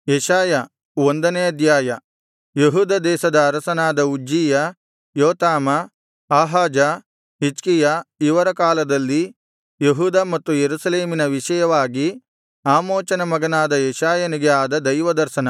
ಯೆಶಾಯ ಒಂದನೇ ಅಧ್ಯಾಯ ಯೆಹೂದ ದೇಶದ ಅರಸನಾದ ಉಜ್ಜೀಯ ಯೋತಾಮ ಆಹಾಜ ಹಿಜ್ಕೀಯ ಇವರ ಕಾಲದಲ್ಲಿ ಯೆಹೂದ ಮತ್ತು ಯೆರೂಸಲೇಮಿನ ವಿಷಯವಾಗಿ ಆಮೋಚನ ಮಗನಾದ ಯೆಶಾಯನಿಗೆ ಆದ ದೈವದರ್ಶನ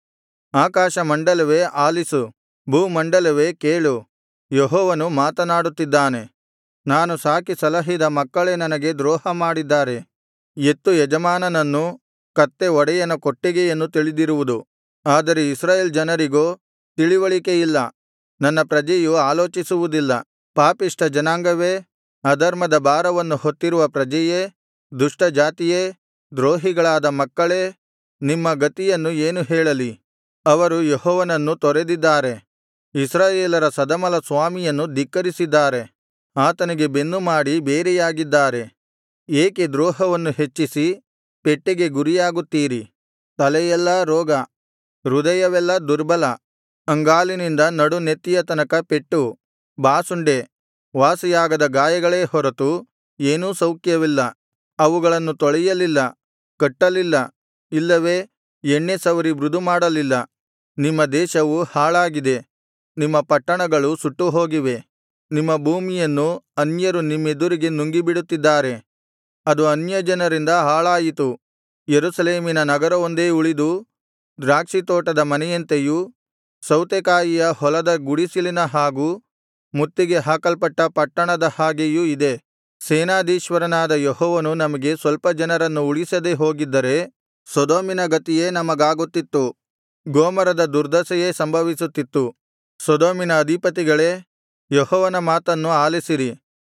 ಆಕಾಶಮಂಡಲವೇ ಆಲಿಸು ಭೂಮಂಡಲವೇ ಕೇಳು ಯೆಹೋವನು ಮಾತನಾಡುತ್ತಿದ್ದಾನೆ ನಾನು ಸಾಕಿ ಸಲಹಿದ ಮಕ್ಕಳೇ ನನಗೆ ದ್ರೋಹಮಾಡಿದ್ದಾರೆ ಎತ್ತು ಯಜಮಾನನನ್ನು ಕತ್ತೆ ಒಡೆಯನ ಕೊಟ್ಟಿಗೆಯನ್ನು ತಿಳಿದಿರುವುದು ಆದರೆ ಇಸ್ರಾಯೇಲ್ ಜನರಿಗೋ ತಿಳಿವಳಿಕೆಯಿಲ್ಲ ನನ್ನ ಪ್ರಜೆಯು ಆಲೋಚಿಸುವುದಿಲ್ಲ ಪಾಪಿಷ್ಠ ಜನಾಂಗವೇ ಅಧರ್ಮದ ಭಾರವನ್ನು ಹೊತ್ತಿರುವ ಪ್ರಜೆಯೇ ದುಷ್ಟ ಜಾತಿಯೇ ದ್ರೋಹಿಗಳಾದ ಮಕ್ಕಳೇ ನಿಮ್ಮ ಗತಿಯನ್ನು ಏನು ಹೇಳಲಿ ಅವರು ಯೆಹೋವನನ್ನು ತೊರೆದಿದ್ದಾರೆ ಇಸ್ರಾಯೇಲರ ಸದಮಲಸ್ವಾಮಿಯನ್ನು ಧಿಕ್ಕರಿಸಿದ್ದಾರೆ ಆತನಿಗೆ ಬೆನ್ನುಮಾಡಿ ಬೇರೆಯಾಗಿದ್ದಾರೆ ಏಕೆ ದ್ರೋಹವನ್ನು ಹೆಚ್ಚಿಸಿ ಪೆಟ್ಟಿಗೆ ಗುರಿಯಾಗುತ್ತೀರಿ ತಲೆಯೆಲ್ಲಾ ರೋಗ ಹೃದಯವೆಲ್ಲಾ ದುರ್ಬಲ ಅಂಗಾಲಿನಿಂದ ನಡುನೆತ್ತಿಯ ತನಕ ಪೆಟ್ಟು ಬಾಸುಂಡೆ ವಾಸಿಯಾಗದ ಗಾಯಗಳೇ ಹೊರತು ಏನೂ ಸೌಖ್ಯವಿಲ್ಲ ಅವುಗಳನ್ನು ತೊಳೆಯಲಿಲ್ಲ ಕಟ್ಟಲಿಲ್ಲ ಇಲ್ಲವೇ ಎಣ್ಣೆ ಸವರಿ ಮೃದುಮಾಡಲಿಲ್ಲ ನಿಮ್ಮ ದೇಶವು ಹಾಳಾಗಿದೆ ನಿಮ್ಮ ಪಟ್ಟಣಗಳು ಸುಟ್ಟುಹೋಗಿವೆ ನಿಮ್ಮ ಭೂಮಿಯನ್ನು ಅನ್ಯರು ನಿಮ್ಮೆದುರಿಗೆ ನುಂಗಿಬಿಡುತ್ತಿದ್ದಾರೆ ಅದು ಅನ್ಯಜನರಿಂದ ಹಾಳಾಯಿತು ಯೆರೂಸಲೇಮಿನ ನಗರವೊಂದೇ ಉಳಿದು ದ್ರಾಕ್ಷಿತೋಟದ ಮನೆಯಂತೆಯೂ ಸೌತೆಕಾಯಿಯ ಹೊಲದ ಗುಡಿಸಿಲಿನ ಹಾಗೂ ಮುತ್ತಿಗೆ ಹಾಕಲ್ಪಟ್ಟ ಪಟ್ಟಣದ ಹಾಗೆಯೂ ಇದೆ ಸೇನಾಧೀಶ್ವರನಾದ ಯೆಹೋವನು ನಮಗೆ ಸ್ವಲ್ಪ ಜನರನ್ನು ಉಳಿಸದೆ ಹೋಗಿದ್ದರೆ ಸೊದೋಮಿನ ಗತಿಯೇ ನಮಗಾಗುತ್ತಿತ್ತು ಗೊಮೋರದ ದುರ್ದಶೆಯೇ ಸಂಭವಿಸುತ್ತಿತ್ತು ಸೊದೋಮಿನ ಅಧಿಪತಿಗಳೇ ಯೆಹೋವನ ಮಾತನ್ನು ಆಲಿಸಿರಿ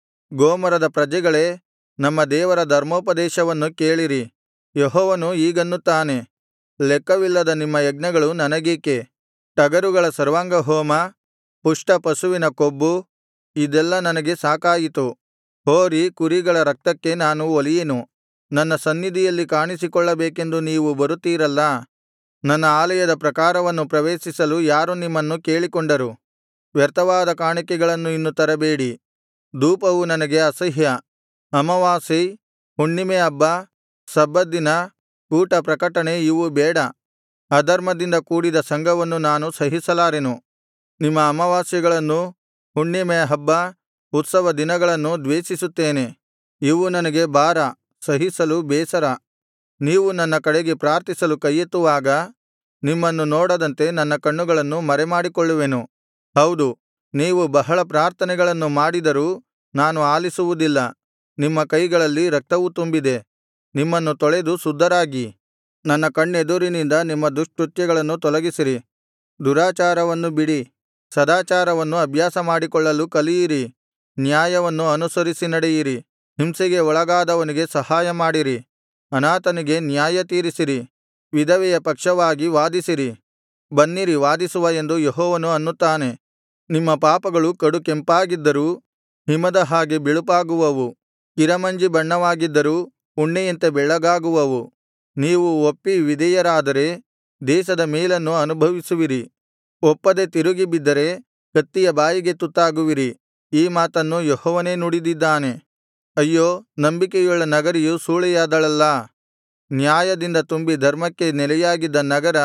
ಗೊಮೋರದ ಪ್ರಜೆಗಳೇ ನಮ್ಮ ದೇವರ ಧರ್ಮೋಪದೇಶವನ್ನು ಕೇಳಿರಿ ಯೆಹೋವನು ಹೀಗನ್ನುತ್ತಾನೆ ಲೆಕ್ಕವಿಲ್ಲದ ನಿಮ್ಮ ಯಜ್ಞಗಳು ನನಗೇಕೆ ಟಗರುಗಳ ಸರ್ವಾಂಗಹೋಮ ಪುಷ್ಟ ಪಶುವಿನ ಕೊಬ್ಬು ಇದೆಲ್ಲಾ ನನಗೆ ಸಾಕಾಯಿತು ಹೋರಿ ಕುರಿಗಳ ರಕ್ತಕ್ಕೆ ನಾನು ಒಲಿಯೆನು ನನ್ನ ಸನ್ನಿಧಿಯಲ್ಲಿ ಕಾಣಿಸಿಕೊಳ್ಳಬೇಕೆಂದು ನೀವು ಬರುತ್ತೀರಲ್ಲಾ ನನ್ನ ಆಲಯದ ಪ್ರಾಕಾರವನ್ನು ಪ್ರವೇಶಿಸಲು ಯಾರು ನಿಮ್ಮನ್ನು ಕೇಳಿಕೊಂಡರು ವ್ಯರ್ಥವಾದ ಕಾಣಿಕೆಗಳನ್ನು ಇನ್ನು ತರಬೇಡಿ ಧೂಪವು ನನಗೆ ಅಸಹ್ಯ ಅಮಾವಾಸ್ಯೆ ಹುಣ್ಣಿಮೆ ಹಬ್ಬ ಸಬ್ಬತ್ ದಿನ ಕೂಟ ಪ್ರಕಟಣೆ ಇವು ಬೇಡ ಅಧರ್ಮದಿಂದ ಕೂಡಿದ ಸಂಗವನ್ನು ನಾನು ಸಹಿಸಲಾರೆನು ನಿಮ್ಮ ಅಮಾವಾಸ್ಯೆಗಳನ್ನೂ ಹುಣ್ಣಿಮೆ ಹಬ್ಬ ಉತ್ಸವ ದಿನಗಳನ್ನೂ ದ್ವೇಷಿಸುತ್ತೇನೆ ಇವು ನನಗೆ ಭಾರ ಸಹಿಸಲು ಬೇಸರ ನೀವು ನನ್ನ ಕಡೆಗೆ ಪ್ರಾರ್ಥಿಸಲು ಕೈಯೆತ್ತುವಾಗ ನಿಮ್ಮನ್ನು ನೋಡದಂತೆ ನನ್ನ ಕಣ್ಣುಗಳನ್ನು ಮರೆಮಾಡಿಕೊಳ್ಳುವೆನು ಹೌದು ನೀವು ಬಹಳ ಪ್ರಾರ್ಥನೆಗಳನ್ನು ಮಾಡಿದರೂ ನಾನು ಆಲಿಸುವುದಿಲ್ಲ ನಿಮ್ಮ ಕೈಗಳಲ್ಲಿ ರಕ್ತವು ತುಂಬಿದೆ ನಿಮ್ಮನ್ನು ತೊಳೆದು ಶುದ್ಧರಾಗಿ ನನ್ನ ಕಣ್ಣೆದುರಿನಿಂದ ನಿಮ್ಮ ದುಷ್ಕೃತ್ಯಗಳನ್ನು ತೊಲಗಿಸಿರಿ ದುರಾಚಾರವನ್ನು ಬಿಡಿ ಸದಾಚಾರವನ್ನು ಅಭ್ಯಾಸಮಾಡಿಕೊಳ್ಳಲು ಕಲಿಯಿರಿ ನ್ಯಾಯವನ್ನು ಅನುಸರಿಸಿ ನಡೆಯಿರಿ ಹಿಂಸೆಗೆ ಒಳಗಾದವನಿಗೆ ಸಹಾಯಮಾಡಿರಿ ಅನಾಥನಿಗೆ ನ್ಯಾಯತೀರಿಸಿರಿ ವಿಧವೆಯ ಪಕ್ಷವಾಗಿ ವಾದಿಸಿರಿ ಬನ್ನಿರಿ ವಾದಿಸುವ ಎಂದು ಯೆಹೋವನು ಅನ್ನುತ್ತಾನೆ ನಿಮ್ಮ ಪಾಪಗಳು ಕಡು ಕೆಂಪಾಗಿದ್ದರೂ ಹಿಮದ ಹಾಗೆ ಬಿಳುಪಾಗುವವು ಕಿರಮಂಜಿ ಬಣ್ಣವಾಗಿದ್ದರೂ ಉಣ್ಣೆಯಂತೆ ಬೆಳ್ಳಗಾಗುವವು ನೀವು ಒಪ್ಪಿ ವಿಧೇಯರಾದರೆ ದೇಶದ ಮೇಲನ್ನು ಅನುಭವಿಸುವಿರಿ ಒಪ್ಪದೆ ತಿರುಗಿ ಬಿದ್ದರೆ ಕತ್ತಿಯ ಬಾಯಿಗೆ ತುತ್ತಾಗುವಿರಿ ಈ ಮಾತನ್ನು ಯೆಹೋವನೇ ನುಡಿದಿದ್ದಾನೆ ಅಯ್ಯೋ ನಂಬಿಕೆಯುಳ್ಳ ನಗರಿಯು ಸೂಳೆಯಾದಳಲ್ಲಾ ನ್ಯಾಯದಿಂದ ತುಂಬಿ ಧರ್ಮಕ್ಕೆ ನೆಲೆಯಾಗಿದ್ದ ನಗರ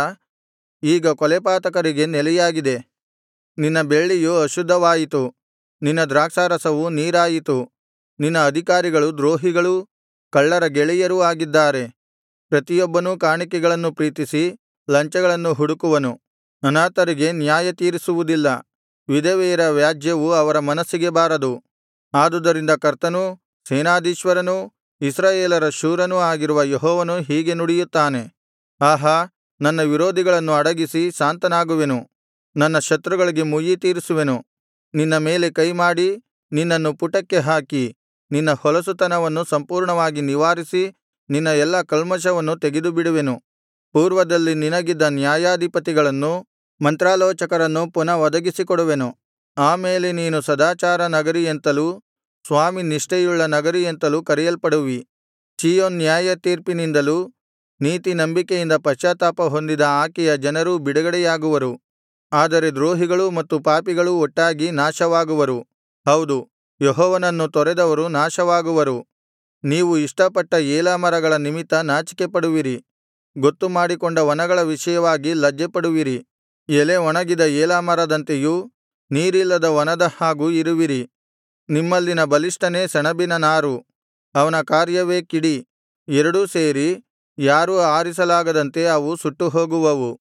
ಈಗ ಕೊಲೆಪಾತಕರಿಗೆ ನೆಲೆಯಾಗಿದೆ ನಿನ್ನ ಬೆಳ್ಳಿಯು ಅಶುದ್ಧವಾಯಿತು ನಿನ್ನ ದ್ರಾಕ್ಷಾರಸವು ನೀರಾಯಿತು ನಿನ್ನ ಅಧಿಕಾರಿಗಳು ದ್ರೋಹಿಗಳೂ ಕಳ್ಳರ ಗೆಳೆಯರೂ ಆಗಿದ್ದಾರೆ ಪ್ರತಿಯೊಬ್ಬನೂ ಕಾಣಿಕೆಗಳನ್ನು ಪ್ರೀತಿಸಿ ಲಂಚಗಳನ್ನು ಹುಡುಕುವನು ಅನಾಥರಿಗೆ ನ್ಯಾಯತೀರಿಸುವುದಿಲ್ಲ ವಿಧವೆಯರ ವ್ಯಾಜ್ಯವು ಅವರ ಮನಸ್ಸಿಗೆ ಬಾರದು ಆದುದರಿಂದ ಕರ್ತನೂ ಸೇನಾಧೀಶ್ವರನೂ ಇಸ್ರಾಯೇಲರ ಶೂರನೂ ಆಗಿರುವ ಯೆಹೋವನು ಹೀಗೆ ನುಡಿಯುತ್ತಾನೆ ಆಹಾ ನನ್ನ ವಿರೋಧಿಗಳನ್ನು ಅಡಗಿಸಿ ಶಾಂತನಾಗುವೆನು ನನ್ನ ಶತ್ರುಗಳಿಗೆ ಮುಯ್ಯಿತೀರಿಸುವೆನು ನಿನ್ನ ಮೇಲೆ ಕೈಮಾಡಿ ನಿನ್ನನ್ನು ಪುಟಕ್ಕೆ ಹಾಕಿ ನಿನ್ನ ಹೊಲಸುತನವನ್ನು ಸಂಪೂರ್ಣವಾಗಿ ನಿವಾರಿಸಿ ನಿನ್ನ ಎಲ್ಲಾ ಕಲ್ಮಷವನ್ನು ತೆಗೆದುಬಿಡುವೆನು ಪೂರ್ವದಲ್ಲಿ ನಿನಗಿದ್ದ ನ್ಯಾಯಾಧಿಪತಿಗಳನ್ನು ಮಂತ್ರಾಲೋಚಕರನ್ನು ಪುನಃ ಒದಗಿಸಿಕೊಡುವೆನು ಆ ಮೇಲೆ ನೀನು ಸದಾಚಾರ ನಗರಿಯೆಂತಲೂ ಸ್ವಾಮಿ ನಿಷ್ಠೆಯುಳ್ಳ ನಗರಿಯೆಂತಲೂ ಕರೆಯಲ್ಪಡುವಿ ಚೀಯೋನ್ ನ್ಯಾಯತೀರ್ಪಿನಿಂದಲೂ ನೀತಿ ನಂಬಿಕೆಯಿಂದ ಪಶ್ಚಾತ್ತಾಪ ಹೊಂದಿದ ಆಕೆಯ ಜನರೂ ಬಿಡುಗಡೆಯಾಗುವರು ಆದರೆ ದ್ರೋಹಿಗಳೂ ಮತ್ತು ಪಾಪಿಗಳೂ ಒಟ್ಟಾಗಿ ನಾಶವಾಗುವರು ಹೌದು ಯೆಹೋವನನ್ನು ತೊರೆದವರು ನಾಶವಾಗುವರು ನೀವು ಇಷ್ಟಪಟ್ಟ ಏಲಾ ಮರಗಳ ನಿಮಿತ್ತ ನಾಚಿಕೆಪಡುವಿರಿ ಗೊತ್ತುಮಾಡಿಕೊಂಡ ವನಗಳ ವಿಷಯವಾಗಿ ಲಜ್ಜೆಪಡುವಿರಿ ಎಲೆ ಒಣಗಿದ ಏಲಾ ಮರದಂತೆಯೂ ನೀರಿಲ್ಲದ ವನದ ಹಾಗೂ ಇರುವಿರಿ ನಿಮ್ಮಲ್ಲಿನ ಬಲಿಷ್ಠನೇ ಸೆಣಬಿನ ನಾರು ಅವನ ಕಾರ್ಯವೇ ಕಿಡಿ ಎರಡೂ ಸೇರಿ ಯಾರೂ ಆರಿಸಲಾಗದಂತೆ ಅವು ಸುಟ್ಟುಹೋಗುವವು